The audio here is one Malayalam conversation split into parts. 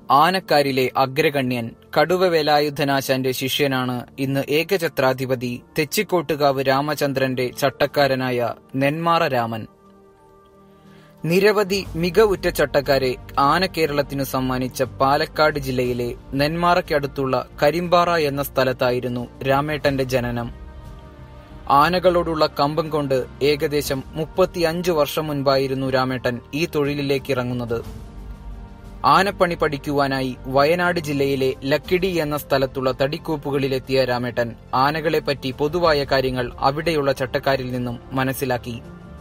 ആനക്കാരിലെ അഗ്രഗണ്യൻ കടുവ വേലായുധനാശാന്റെ ശിഷ്യനാണ് ഇന്ന് ഏകഛത്രാധിപതി തെച്ചിക്കോട്ടുകാവ് രാമചന്ദ്രന്റെ ചട്ടക്കാരനായ നെന്മാറ രാമൻ നിരവധി മികവുറ്റ ചട്ടക്കാരെ ആനക്കേരളത്തിനു സമ്മാനിച്ച പാലക്കാട് ജില്ലയിലെ നെന്മാറയ്ക്കടുത്തുള്ള കരിമ്പാറ എന്ന സ്ഥലത്തായിരുന്നു രാമേട്ടന്റെ ജനനം ആനകളോടുള്ള കമ്പം കൊണ്ട് ഏകദേശം മുപ്പത്തിയഞ്ചു വർഷം മുൻപായിരുന്നു രാമേട്ടൻ ഈ തൊഴിലിലേക്ക് ഇറങ്ങുന്നത് ആനപ്പണി പഠിക്കുവാനായി വയനാട് ജില്ലയിലെ ലക്കിടി എന്ന സ്ഥലത്തുള്ള തടിക്കൂപ്പുകളിലെത്തിയ രാമേട്ടൻ ആനകളെപ്പറ്റി പൊതുവായ കാര്യങ്ങൾ അവിടെയുള്ള ചട്ടക്കാരിൽ നിന്നും മനസ്സിലാക്കി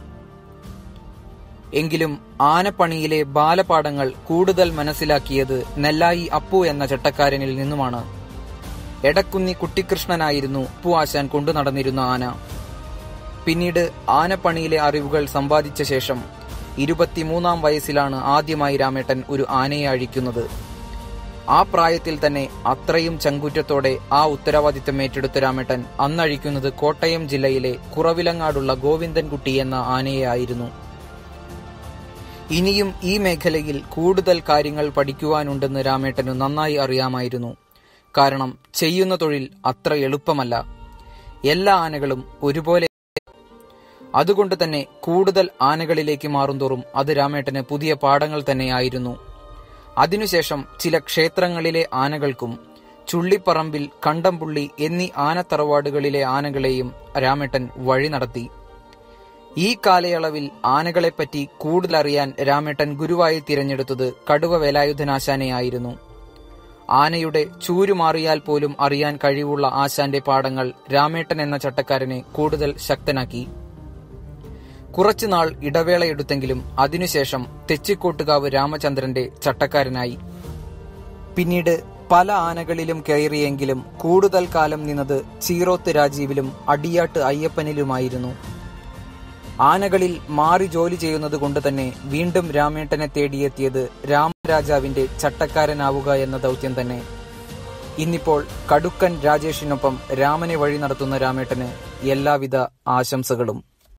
എങ്കിലും ആനപ്പണിയിലെ ബാലപാഠങ്ങൾ കൂടുതൽ മനസ്സിലാക്കിയത് നെല്ലായി അപ്പു എന്ന ചട്ടക്കാരനിൽ നിന്നുമാണ് എടക്കുന്നി കുട്ടിക്കൃഷ്ണനായിരുന്നു അപ്പു ആശാൻ കൊണ്ടു നടന്നിരുന്ന ആന പിന്നീട് ആനപ്പണിയിലെ അറിവുകൾ സമ്പാദിച്ച ശേഷം ഇരുപത്തിമൂന്നാം വയസ്സിലാണ് ആദ്യമായി രാമേട്ടൻ ഒരു ആനയെ അഴിക്കുന്നത് ആ പ്രായത്തിൽ തന്നെ അത്രയും ചങ്കൂറ്റത്തോടെ ആ ഉത്തരവാദിത്തം ഏറ്റെടുത്ത രാമേട്ടൻ അന്നഴിക്കുന്നത് കോട്ടയം ജില്ലയിലെ കുറവിലങ്ങാടുള്ള ഗോവിന്ദൻകുട്ടി എന്ന ആനയെ ആയിരുന്നു ഇനിയും ഈ മേഖലയിൽ കൂടുതൽ കാര്യങ്ങൾ പഠിക്കുവാനുണ്ടെന്ന് രാമേട്ടന് നന്നായി അറിയാമായിരുന്നു കാരണം ചെയ്യുന്ന തൊഴിൽ അത്ര എളുപ്പമല്ല എല്ലാ ആനകളും ഒരുപോലെ അതുകൊണ്ട് തന്നെ കൂടുതൽ ആനകളിലേക്ക് മാറുന്തോറും അത് രാമേട്ടന് പുതിയ പാഠങ്ങൾ തന്നെയായിരുന്നു അതിനുശേഷം ചില ക്ഷേത്രങ്ങളിലെ ആനകൾക്കും ചുള്ളിപ്പറമ്പിൽ കണ്ടംപുള്ളി എന്നീ ആനത്തറവാടുകളിലെ ആനകളെയും രാമേട്ടൻ വഴി നടത്തി ഈ കാലയളവിൽ ആനകളെപ്പറ്റി കൂടുതലറിയാൻ രാമേട്ടൻ ഗുരുവായി തിരഞ്ഞെടുത്തത് കടുവ വേലായുധനാശാനെയായിരുന്നു ആനയുടെ ചൂരു മാറിയാൽ പോലും അറിയാൻ കഴിവുള്ള ആശാന്റെ പാഠങ്ങൾ രാമേട്ടൻ എന്ന ചട്ടക്കാരനെ കൂടുതൽ ശക്തനാക്കി കുറച്ചുനാൾ ഇടവേളയെടുത്തെങ്കിലും അതിനുശേഷം തെച്ചിക്കോട്ടുകാവ് രാമചന്ദ്രന്റെ ചട്ടക്കാരനായി പിന്നീട് പല ആനകളിലും കയറിയെങ്കിലും കൂടുതൽ കാലം നിന്നത് ചീറോത്ത് രാജീവിലും അടിയാട്ട് അയ്യപ്പനിലുമായിരുന്നു ആനകളിൽ മാറി ജോലി ചെയ്യുന്നത് കൊണ്ട് തന്നെ വീണ്ടും രാമേട്ടനെ തേടിയെത്തിയത് രാമരാജാവിന്റെ ചട്ടക്കാരനാവുക എന്ന ദൗത്യം തന്നെ ഇന്നിപ്പോൾ കടുക്കൻ രാജേഷിനൊപ്പം രാമനെ വഴി നടത്തുന്ന രാമേട്ടന് എല്ലാവിധ ആശംസകളും